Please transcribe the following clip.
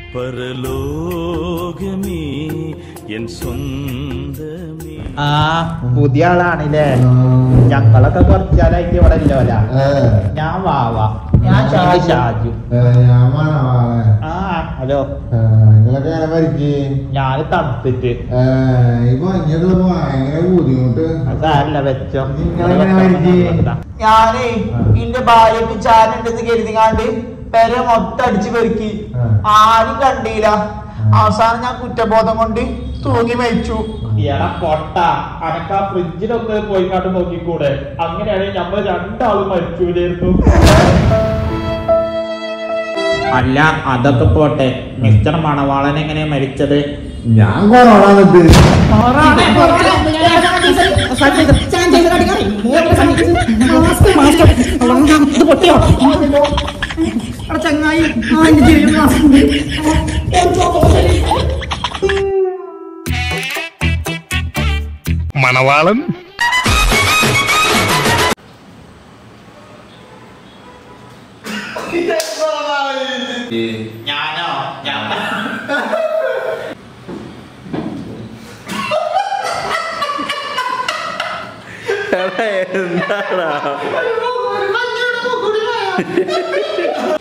പരലോകമേ N സ്വന്തമേ ആ പുതിയ ആളാണില്ലേ ഞങ്ങളൊക്കെ കുറച്ചാലായിട്ട് ഇവിടെ ഇല്ലോല ഞാൻ വാവാ ഞാൻ ഷാജു ഷാജു ആ ഹലോ നിങ്ങളൊക്കെ എങ്ങനെ പരിക്ക് ഞാൻ തണുത്തിട്ട് ഇപ്പൊ ഇങ്ങോട്ട് ഭയങ്കര ബുദ്ധിമുട്ട് അത് സാരല്ല വെച്ചോ നിങ്ങളെങ്ങനെ മരിച്ച്? ഞാനേ ഇന്റെ ഭാര്യക്ക് ചാനുണ്ടെന്ന് കരുതിങ്ങാണ്ട് പെര മൊത്തം അടിച്ചു പെറുക്കി ആ. ആരും കണ്ടില്ല അവസാനം ഞാൻ കുറ്റബോധം കൊണ്ട് തൂങ്ങി മരിച്ചു എടാ പൊട്ട അനക്ക് ആ ഫ്രിഡ്ജിലൊന്ന് പോയി കണ്ട് നോക്കിക്കൂടെ അങ്ങനെയാണെങ്കിൽ നമ്മൾ രണ്ടാളും മരിച്ചൂലായിരുന്നു അല്ല അതൊക്കെ പോട്ടെ മിസ്റ്റർ മണവാളൻ എങ്ങനെ മരിച്ചത് ഞാൻ കൊറോണ എന്നിട്ട് ചങ്ങായി ആ എന്റെ ജീവിതം മാസം മണവാളൻ ഞാനോ ഞാൻ എന്താടാ